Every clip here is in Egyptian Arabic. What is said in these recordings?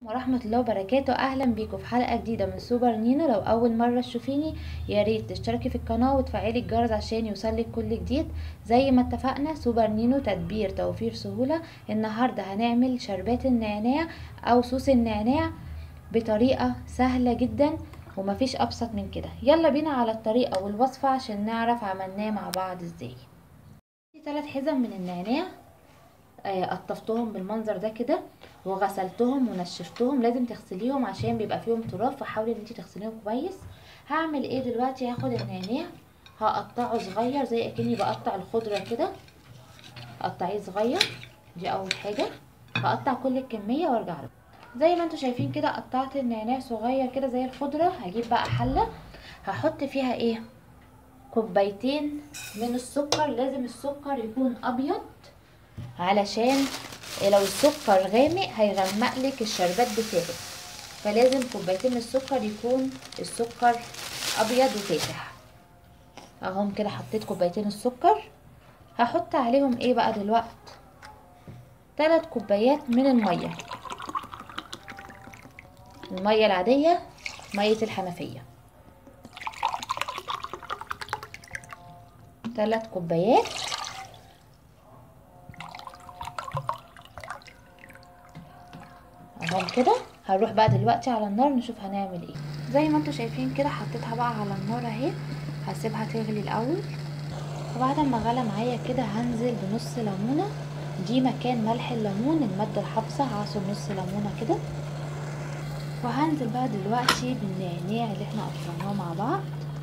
ورحمة الله وبركاته أهلا بيكم في حلقة جديدة من سوبر نينو لو أول مرة تشوفيني يا ريت تشتركي في القناة وتفعلي الجرس عشان يوصلك كل جديد زي ما اتفقنا سوبر نينو تدبير توفير سهولة النهاردة هنعمل شربات النعناع أو صوص النعناع بطريقة سهلة جدا ومفيش أبسط من كده يلا بينا على الطريقة والوصفة عشان نعرف عملناه مع بعض ازاي ثلاث حزم من النعناع آه، قطفتهم بالمنظر ده كده وغسلتهم ونشفتهم لازم تغسليهم عشان بيبقى فيهم تراب فحاولي ان انت تغسليهم كويس هعمل ايه دلوقتي هاخد النعناع هقطعه صغير زي اكني بقطع الخضره كده قطعيه صغير دي اول حاجه هقطع كل الكميه وارجع لكم زي ما انتم شايفين كده قطعت النعناع صغير كده زي الخضره هجيب بقى حله هحط فيها ايه كوبايتين من السكر لازم السكر يكون ابيض علشان لو السكر غامق هيغمق لك الشربات بتاعك فلازم كوبايتين من السكر يكون السكر ابيض وفاتح اهم كده حطيت كوبايتين السكر هحط عليهم ايه بقى دلوقت ثلاث كوبايات من الميه الميه العاديه ميه الحنفيه ثلاث كوبايات اهو كده هنروح بقى دلوقتي على النار نشوف هنعمل ايه زي ما انتوا شايفين كده حطيتها بقى على النار اهي هسيبها تغلي الاول وبعد ما غلى معايا كده هنزل بنص ليمونه دي مكان ملح الليمون الماده الحافظه هعصر نص ليمونه كده وهنزل بقى دلوقتي بالنعناع اللي احنا قطعناه مع بعض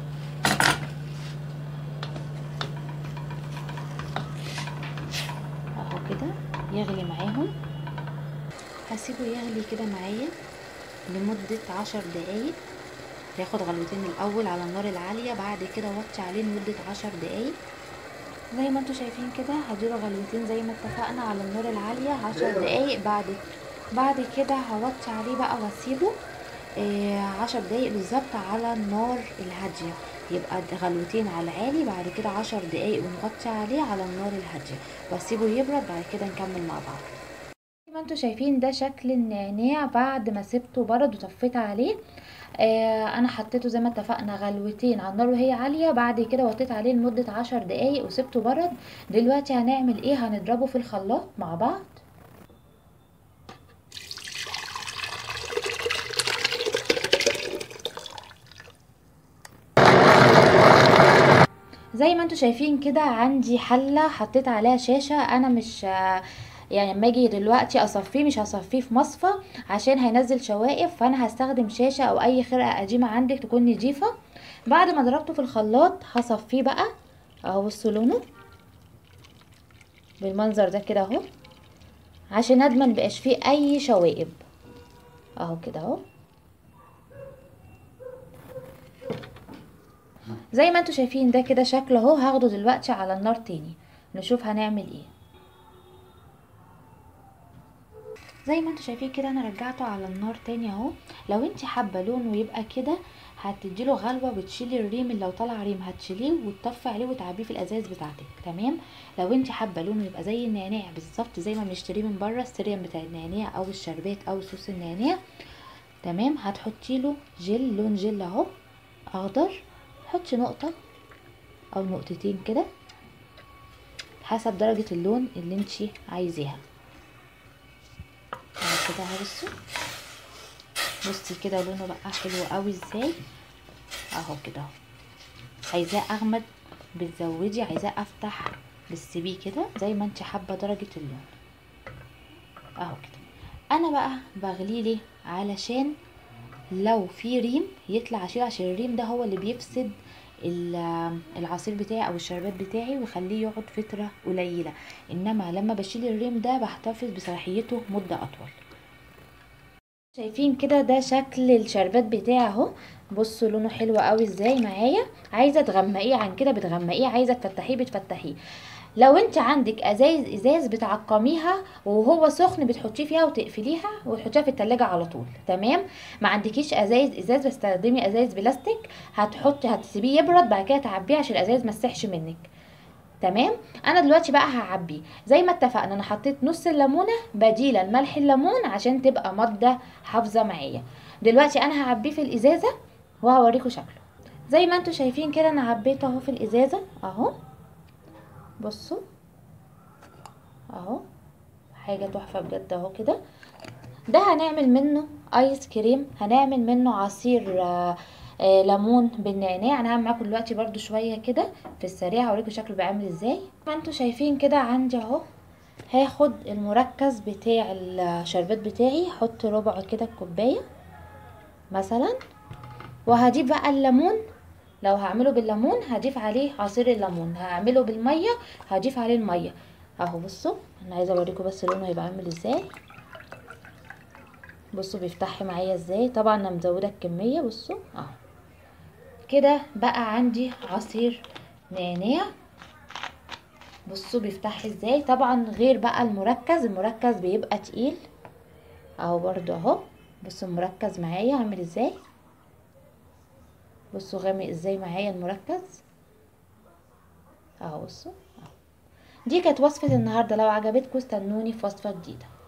اهو كده يغلي معاهم هسيبه يغلي كده معايا لمدة عشر دقايق ياخد غلوتين الاول على النار العالية بعد كده وطي عليه لمدة عشر دقايق زي ما انتوا شايفين كده هديله غلوتين زي ما اتفقنا على النار العالية عشر دقايق بعد بعد كده هوطي عليه بقى واسيبه آه عشر دقايق بالظبط على النار الهادية يبقى غلوتين على العالي بعد كده عشر دقايق ونغطي عليه على النار الهادية واسيبه يبرد بعد كده نكمل مع بعض زي ما انتوا شايفين ده شكل النعناع بعد ما سبته برد وطفيت عليه آه انا حطيته زي ما اتفقنا غلوتين على النار وهي عاليه بعد كده وطيت عليه لمده عشر دقايق وسبته برد دلوقتي هنعمل ايه هنضربه في الخلاط مع بعض زي ما انتوا شايفين كده عندي حله حطيت عليها شاشه انا مش يعني لما اجي دلوقتي اصفيه مش هصفيه في مصفى عشان هينزل شوائب فانا هستخدم شاشه او اي خرقه قديمه عندك تكون نضيفه بعد ما ضربته في الخلاط هصفيه بقى اهو بصوا لونه بالمنظر ده كده اهو عشان اضمن مبقاش فيه اي شوائب اهو كده اهو زي ما انتوا شايفين ده كده شكله اهو هاخده دلوقتي على النار تاني نشوف هنعمل ايه زي ما انتوا شايفين كده انا رجعته على النار تاني اهو لو انت حابه لونه يبقى كده هتديله غلوه وتشيلي الريم اللي لو طلع ريم هتشيليه وتطفي عليه وتعبيه في الازاز بتاعتك تمام لو انت حابه لونه يبقى زي النعناع بالظبط زي ما بنشتريه من بره السيريم بتاع النعناع او الشربات او صوص النعناع تمام هتحطي له جل لون جل اهو اخضر حطي نقطه او نقطتين كده حسب درجه اللون اللي انت عايزاها كده اهو بصوا بصي كده لونه بقى حلو قوي ازاي اهو كده اهو عايزاه اغمد بتزودي عايزاه افتح بتسيبيه كده زي ما انت حابه درجه اللون اهو كده انا بقى بغليه ليه علشان لو في ريم يطلع اشيل عشان الريم ده هو اللي بيفسد العصير بتاعي او الشربات بتاعي ويخليه يقعد فتره قليله انما لما بشيل الريم ده بحتفظ بصلاحيته مده اطول شايفين كده ده شكل الشربات بتاعي اهو بصوا لونه حلو قوي ازاي معايا عايزه تغمقيه عن كده بتغمقيه عايزه تفتحيه بتفتحيه لو انت عندك ازايز ازاز بتعقميها وهو سخن بتحطيه فيها وتقفليها وتحطيها في التلاجة على طول تمام ما عندكيش ازايز ازاز بستخدمي ازايز بلاستيك هتحطي هتسيبيه يبرد بعد كده تعبيه عشان الازايز ما تسحش منك تمام انا دلوقتي بقى هعبيه زي ما اتفقنا انا حطيت نص الليمونه بديلا ملح الليمون عشان تبقى ماده حافظه معايا دلوقتي انا هعبيه في الازازه وهوريكم شكله زي ما انتوا شايفين كده انا عبيته اهو في الازازه اهو بصوا اهو حاجه تحفه بجد اهو كده ده هنعمل منه ايس كريم هنعمل منه عصير آه آه ليمون بالنعناع انا هعمل معاكم دلوقتي برده شويه كده في السريع هوريكم شكله بيعمل ازاي ما انتوا شايفين كده عندي اهو هاخد المركز بتاع الشربات بتاعي احط ربع كده الكوبايه مثلا وهضيف بقى الليمون لو هعمله بالليمون هضيف عليه عصير الليمون هعمله بالميه هضيف عليه الميه اهو بصوا انا عايزه اوريكم بس لونه هيبقى عامل ازاي بصوا بيفتح معايا ازاي طبعا انا مزوده الكميه بصوا اهو كده بقى عندي عصير نعناع بصوا بيفتح ازاي طبعا غير بقى المركز المركز بيبقى تقيل اهو برضو اهو بصوا المركز معايا عامل ازاي بصوا غامق ازاي معايا المركز اهو بصوا أهو. دي كانت وصفة النهاردة لو عجبتكم استنوني في وصفة جديدة